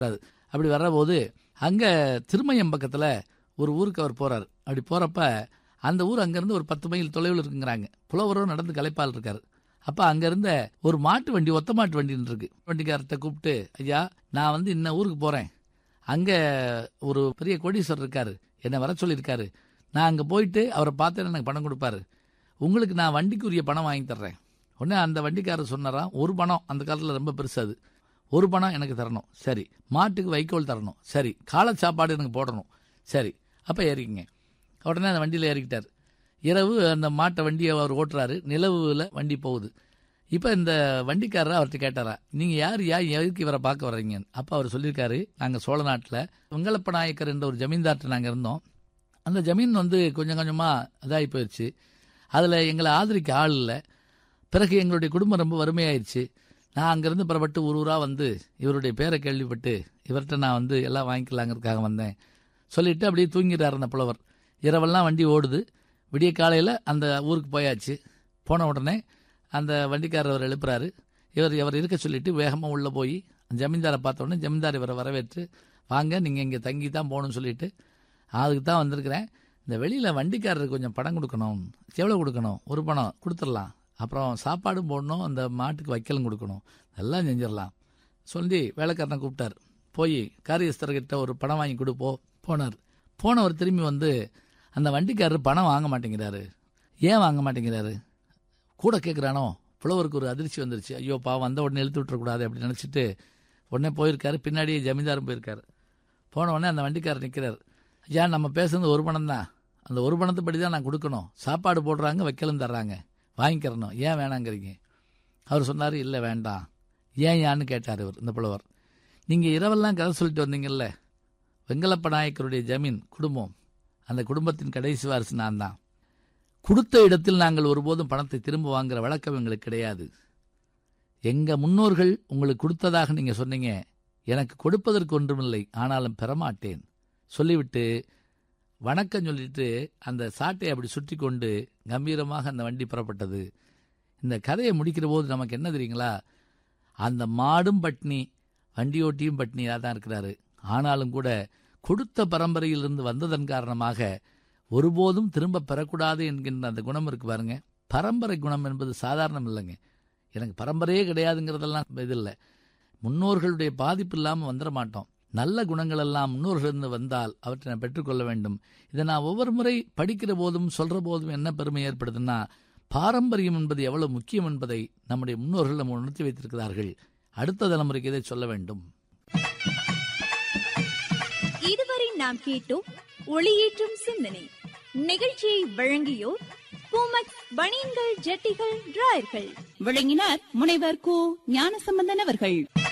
அது அப்படி வர்றபோது அங்க திருமயம் பக்கத்துல ஒரு ஊருக்கு அவர் போறாரு அப்படி போறப்ப அந்த ஊர் அங்கிருந்து ஒரு பத்து மைல் தொலைவில் இருக்குங்கிறாங்க புலவரும் நடந்து கலைப்பால் இருக்காரு அப்ப அங்க இருந்த ஒரு மாட்டு வண்டி ஒத்த மாட்டு வண்டின்னு இருக்கு வண்டிக்காரர்கிட்ட கூப்பிட்டு ஐயா நான் வந்து இன்ன ஊருக்கு போறேன் அங்க ஒரு பெரிய கோடீஸ்வரர் இருக்காரு என்னை வர சொல்லியிருக்காரு நான் அங்க போயிட்டு அவரை பார்த்து எனக்கு பணம் கொடுப்பாரு உங்களுக்கு நான் வண்டிக்குரிய பணம் வாங்கி தர்றேன் உடனே அந்த வண்டிக்காரர் சொன்னாராம் ஒரு பணம் அந்த காலத்தில் ரொம்ப பெருசு அது ஒரு பணம் எனக்கு தரணும் சரி மாட்டுக்கு வைக்கோல் தரணும் சரி காலை சாப்பாடு எனக்கு போடணும் சரி அப்போ ஏறிக்கிங்க உடனே அந்த வண்டியில் ஏறிக்கிட்டார் இரவு அந்த மாட்டை வண்டியை அவர் ஓட்டுறாரு நிலவுல வண்டி போகுது இப்போ இந்த வண்டிக்காரர் அவர்கிட்ட கேட்டாரா நீங்கள் யார் யா எதுக்கு இவரை பார்க்க வர்றீங்க அப்போ அவர் சொல்லியிருக்காரு நாங்கள் சோழ நாட்டில் வெங்கலப்ப நாயக்கர் என்ற ஒரு ஜமீன்தார்ட்ட நாங்கள் இருந்தோம் அந்த ஜமீன் வந்து கொஞ்சம் கொஞ்சமாக இதாகி போயிடுச்சு அதில் எங்களை ஆதரிக்க ஆள் இல்லை பிறகு எங்களுடைய குடும்பம் ரொம்ப வறுமையாயிருச்சு நான் அங்கேருந்து புறப்பட்டு ஒரு ஊராக வந்து இவருடைய பேரை கேள்விப்பட்டு இவர்கிட்ட நான் வந்து எல்லாம் வாங்கிக்கலாங்கிறதுக்காக வந்தேன் சொல்லிட்டு அப்படியே தூங்கிட்டார் அந்த புலவர் இரவெல்லாம் வண்டி ஓடுது விடிய காலையில் அந்த ஊருக்கு போயாச்சு போன உடனே அந்த வண்டிக்காரர் அவர் எழுப்புறாரு இவர் இவர் இருக்க சொல்லிட்டு வேகமாக உள்ளே போய் ஜமீன்தாரை பார்த்த உடனே ஜமீன்தார் இவரை வரவேற்று வாங்க நீங்கள் இங்கே தங்கி தான் போகணும்னு சொல்லிட்டு அதுக்கு தான் வந்திருக்கிறேன் இந்த வெளியில் வண்டிக்காரருக்கு கொஞ்சம் பணம் கொடுக்கணும் எவ்வளோ கொடுக்கணும் ஒரு பணம் கொடுத்துடலாம் அப்புறம் சாப்பாடும் போடணும் அந்த மாட்டுக்கு வைக்கலும் கொடுக்கணும் எல்லாம் செஞ்சிடலாம் சொல்லி வேலைக்காரனை கூப்பிட்டார் போய் காரியஸ்தர்கிட்ட ஒரு பணம் வாங்கி கொடுப்போ போனார் போனவர் திரும்பி வந்து அந்த வண்டிக்காரர் பணம் வாங்க மாட்டேங்கிறாரு ஏன் வாங்க மாட்டேங்கிறாரு கூட கேட்குறானோ புலவருக்கு ஒரு அதிர்ச்சி வந்துருச்சு ஐயோ பா வந்த உடனே இழுத்து விட்டுறக்கூடாது அப்படின்னு நினச்சிட்டு உடனே போயிருக்காரு பின்னாடியே ஜமீன்தாரும் போயிருக்காரு போன உடனே அந்த வண்டிக்காரர் நிற்கிறார் ஐயா நம்ம பேசுனது ஒரு பணம் தான் அந்த ஒரு பணத்தைப்படி தான் நான் கொடுக்கணும் சாப்பாடு போடுறாங்க வைக்கலும் தர்றாங்க வாங்கிக்கிறணும் ஏன் வேணாங்கிறீங்க அவர் சொன்னார் இல்லை வேண்டாம் ஏன் யான்னு கேட்டார் இவர் இந்த புலவர் நீங்கள் இரவெல்லாம் கதை சொல்லிட்டு வந்தீங்கல்ல வெங்கலப்ப நாயக்கருடைய ஜமீன் குடும்பம் அந்த குடும்பத்தின் கடைசி வாரிசு நான் தான் கொடுத்த இடத்தில் நாங்கள் ஒருபோதும் பணத்தை திரும்ப வாங்குற வழக்கம் எங்களுக்கு கிடையாது எங்க முன்னோர்கள் உங்களுக்கு கொடுத்ததாக நீங்க சொன்னீங்க எனக்கு கொடுப்பதற்கு ஒன்றுமில்லை ஆனாலும் பெறமாட்டேன் சொல்லிவிட்டு வணக்கம் சொல்லிட்டு அந்த சாட்டை அப்படி சுற்றி கொண்டு கம்பீரமாக அந்த வண்டி புறப்பட்டது இந்த கதையை முடிக்கிற போது நமக்கு என்ன தெரியுங்களா அந்த மாடும் பட்னி வண்டியோட்டியும் பட்னியாக தான் இருக்கிறாரு ஆனாலும் கூட கொடுத்த பரம்பரையிலிருந்து வந்ததன் காரணமாக ஒருபோதும் திரும்ப பெறக்கூடாது என்கின்ற அந்த குணம் இருக்கு பாருங்க பரம்பரை குணம் என்பது சாதாரணம் இல்லைங்க எனக்கு பரம்பரையே கிடையாதுங்கிறதெல்லாம் இது இல்லை முன்னோர்களுடைய பாதிப்பு இல்லாமல் வந்துட மாட்டோம் நல்ல குணங்கள் எல்லாம் முன்னோர்களிருந்து வந்தால் அவற்றை நான் பெற்றுக்கொள்ள வேண்டும் இதை நான் ஒவ்வொரு முறை படிக்கிற போதும் சொல்ற போதும் என்ன பெருமை ஏற்படுதுன்னா பாரம்பரியம் என்பது எவ்வளவு முக்கியம் என்பதை நம்முடைய முன்னோர்கள் நம்ம உணர்த்தி வைத்திருக்கிறார்கள் அடுத்த தலைமுறைக்கு இதை சொல்ல வேண்டும் இதுவரை நாம் கேட்டோம் ஒளியேற்றும் சிந்தனை நிகழ்ச்சியை வழங்கியோர் பூமக் பனியன்கள் ஜட்டிகள் டிராயர்கள் விளங்கினார் முனைவர் கு ஞானசம்பந்தன் அவர்கள்